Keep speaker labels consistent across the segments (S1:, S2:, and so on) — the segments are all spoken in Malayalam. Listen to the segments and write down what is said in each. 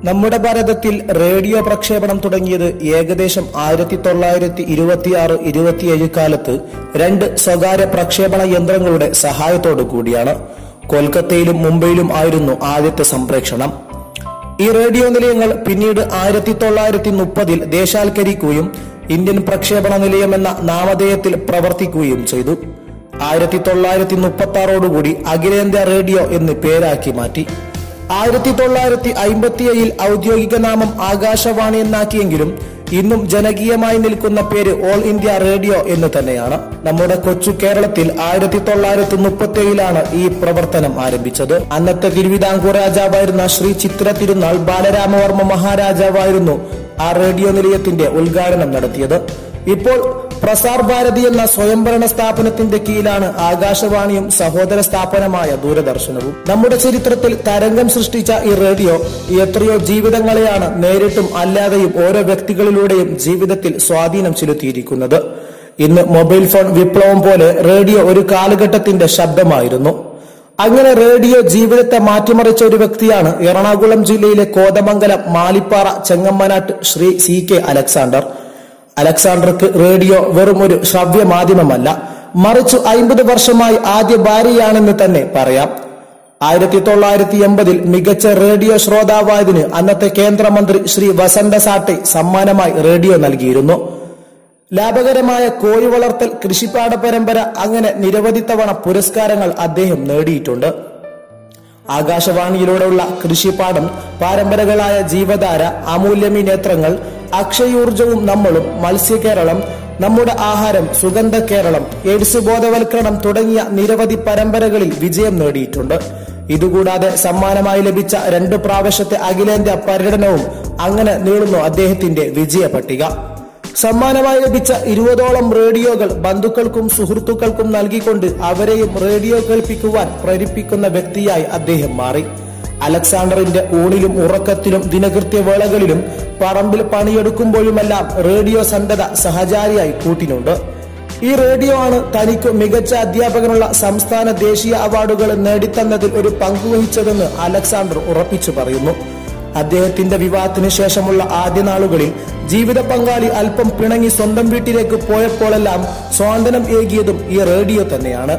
S1: നമ്മുടെ ഭാരതത്തിൽ റേഡിയോ പ്രക്ഷേപണം തുടങ്ങിയത് ഏകദേശം ആയിരത്തി തൊള്ളായിരത്തി ഇരുപത്തിയാറ് ഇരുപത്തിയേഴ് കാലത്ത് രണ്ട് സ്വകാര്യ പ്രക്ഷേപണ യന്ത്രങ്ങളുടെ സഹായത്തോടു കൂടിയാണ് കൊൽക്കത്തയിലും മുംബൈയിലും ആയിരുന്നു ആദ്യത്തെ സംപ്രേഷണം ഈ റേഡിയോ നിലയങ്ങൾ പിന്നീട് ആയിരത്തി തൊള്ളായിരത്തി മുപ്പതിൽ ദേശാൽക്കരിക്കുകയും ഇന്ത്യൻ പ്രക്ഷേപണ നിലയം എന്ന നാമധേയത്തിൽ പ്രവർത്തിക്കുകയും ചെയ്തു ആയിരത്തി തൊള്ളായിരത്തി മുപ്പത്തി ആറോടുകൂടി അഖിലേന്ത്യാ റേഡിയോ എന്ന് പേരാക്കി മാറ്റി ആയിരത്തി തൊള്ളായിരത്തി അയിമ്പത്തിയേഴിൽ ഔദ്യോഗിക നാമം ആകാശവാണി എന്നാക്കിയെങ്കിലും ഇന്നും ജനകീയമായി നിൽക്കുന്ന പേര് ഓൾ ഇന്ത്യ റേഡിയോ എന്ന് തന്നെയാണ് നമ്മുടെ കൊച്ചു കേരളത്തിൽ ആയിരത്തി തൊള്ളായിരത്തി മുപ്പത്തി ഏഴിലാണ് ഈ പ്രവർത്തനം ആരംഭിച്ചത് അന്നത്തെ തിരുവിതാംകൂർ രാജാവായിരുന്ന ശ്രീ ചിത്ര തിരുനാൾ ബാലരാമവർമ്മ മഹാരാജാവായിരുന്നു ആ റേഡിയോ നിലയത്തിന്റെ ഉദ്ഘാടനം നടത്തിയത് ഇപ്പോൾ പ്രസാർ ഭാരതി എന്ന സ്വയംഭരണ സ്ഥാപനത്തിന്റെ കീഴിലാണ് ആകാശവാണിയും സഹോദര സ്ഥാപനമായ ദൂരദർശനവും നമ്മുടെ ചരിത്രത്തിൽ തരംഗം സൃഷ്ടിച്ച ഈ റേഡിയോ എത്രയോ ജീവിതങ്ങളെയാണ് നേരിട്ടും അല്ലാതെയും ഓരോ വ്യക്തികളിലൂടെയും ജീവിതത്തിൽ സ്വാധീനം ചെലുത്തിയിരിക്കുന്നത് ഇന്ന് മൊബൈൽ ഫോൺ വിപ്ലവം പോലെ റേഡിയോ ഒരു കാലഘട്ടത്തിന്റെ ശബ്ദമായിരുന്നു അങ്ങനെ റേഡിയോ ജീവിതത്തെ മാറ്റിമറിച്ച ഒരു വ്യക്തിയാണ് എറണാകുളം ജില്ലയിലെ Kothamangalam Malipara Chengammanattu Sree C K Alexander അലക്സാണ്ടർക്ക് റേഡിയോ വെറും ഒരു ശ്രവ്യ മാധ്യമമല്ല മറിച്ച് അയിമ്പത് വർഷമായി ആദ്യ ഭാര്യയാണെന്ന് തന്നെ പറയാം ആയിരത്തി തൊള്ളായിരത്തി എൺപതിൽ മികച്ച റേഡിയോ ശ്രോതാവായതിന് അന്നത്തെ കേന്ദ്രമന്ത്രി ശ്രീ വസന്ത സാട്ടെ സമ്മാനമായി റേഡിയോ നൽകിയിരുന്നു ലാഭകരമായ കോഴി വളർത്തൽ കൃഷിപ്പാട പരമ്പര അങ്ങനെ നിരവധി തവണ പുരസ്കാരങ്ങൾ അദ്ദേഹം നേടിയിട്ടുണ്ട് ആകാശവാണിയിലൂടെയുള്ള കൃഷിപ്പാടം പാരമ്പരകളായ ജീവധാര അമൂല്യമി നേത്രങ്ങൾ അക്ഷയൂർജവും നമ്മളും മത്സ്യകേരളം നമ്മുടെ ആഹാരം സുഗന്ധ കേരളം എയ്ഡ്സ് ബോധവൽക്കരണം തുടങ്ങിയ നിരവധി പരമ്പരകളിൽ വിജയം നേടിയിട്ടുണ്ട് ഇതുകൂടാതെ സമ്മാനമായി ലഭിച്ച രണ്ട് പ്രാവശ്യത്തെ അഖിലേന്ത്യാ പര്യടനവും അങ്ങനെ നീളുന്നു അദ്ദേഹത്തിന്റെ വിജയ പട്ടിക സമ്മാനമായി ലഭിച്ച ഇരുപതോളം റേഡിയോകൾ ബന്ധുക്കൾക്കും സുഹൃത്തുക്കൾക്കും നൽകിക്കൊണ്ട് അവരെയും റേഡിയോ കേൾപ്പിക്കുവാൻ പ്രേരിപ്പിക്കുന്ന വ്യക്തിയായി അദ്ദേഹം മാറി അലക്സാണ്ടറിന്റെ ഊണിലും ഉറക്കത്തിലും ദിനകൃത്യവേളകളിലും പറമ്പിൽ പണിയെടുക്കുമ്പോഴുമെല്ലാം റേഡിയോ സന്ധത സഹചാരിയായി കൂട്ടിനുണ്ട് ഈ റേഡിയോ ആണ് തനിക്ക് മികച്ച അധ്യാപകനുള്ള സംസ്ഥാന ദേശീയ അവാർഡുകൾ നേടിത്തന്നതിൽ ഒരു പങ്കുവഹിച്ചതെന്ന് അലക്സാണ്ടർ ഉറപ്പിച്ചു പറയുന്നു അദ്ദേഹത്തിന്റെ വിവാഹത്തിന് ശേഷമുള്ള ആദ്യ നാളുകളിൽ ജീവിത പങ്കാളി അല്പം പിണങ്ങി സ്വന്തം വീട്ടിലേക്ക് പോയപ്പോഴെല്ലാം സ്വാതന്ത്ര്യം ഏകിയതും ഈ റേഡിയോ തന്നെയാണ്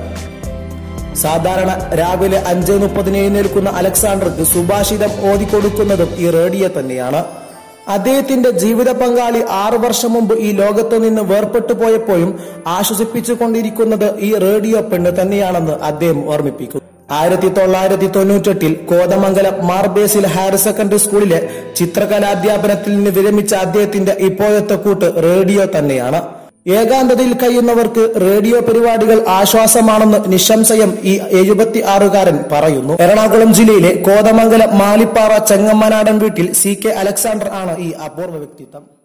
S1: സാധാരണ രാവിലെ അഞ്ച് മുപ്പതിന് എഴുന്നേൽക്കുന്ന അലക്സാണ്ടർക്ക് സുഭാഷിതം ഓതിക്കൊടുക്കുന്നതും ഈ റേഡിയോ തന്നെയാണ് അദ്ദേഹത്തിന്റെ ജീവിത പങ്കാളി ആറു വർഷം മുമ്പ് ഈ ലോകത്തു നിന്ന് വേർപെട്ടു പോയപ്പോഴും ആശ്വസിപ്പിച്ചു കൊണ്ടിരിക്കുന്നത് ഈ റേഡിയോ പെണ്ണ് തന്നെയാണെന്ന് അദ്ദേഹം ഓർമ്മിപ്പിക്കുന്നു ആയിരത്തി തൊള്ളായിരത്തി തൊണ്ണൂറ്റെട്ടിൽ കോതമംഗലം മാർബേസിൽ ഹയർ സെക്കൻഡറി സ്കൂളിലെ ചിത്രകലാധ്യാപനത്തിൽ നിന്ന് വിരമിച്ച അദ്ദേഹത്തിന്റെ ഇപ്പോഴത്തെ കൂട്ട് റേഡിയോ തന്നെയാണ് ഏകാന്തതയിൽ കഴിയുന്നവർക്ക് റേഡിയോ പരിപാടികൾ ആശ്വാസമാണെന്ന് നിസ്സംശയം ഈ എഴുപത്തി ആറുകാരൻ പറയുന്നു എറണാകുളം ജില്ലയിലെ കോതമംഗലം മാലിപ്പാറ ചെങ്ങമ്മനാടൻ വീട്ടിൽ സി കെ അലക്സാണ്ടർ ആണ് ഈ അപൂർവ വ്യക്തിത്വം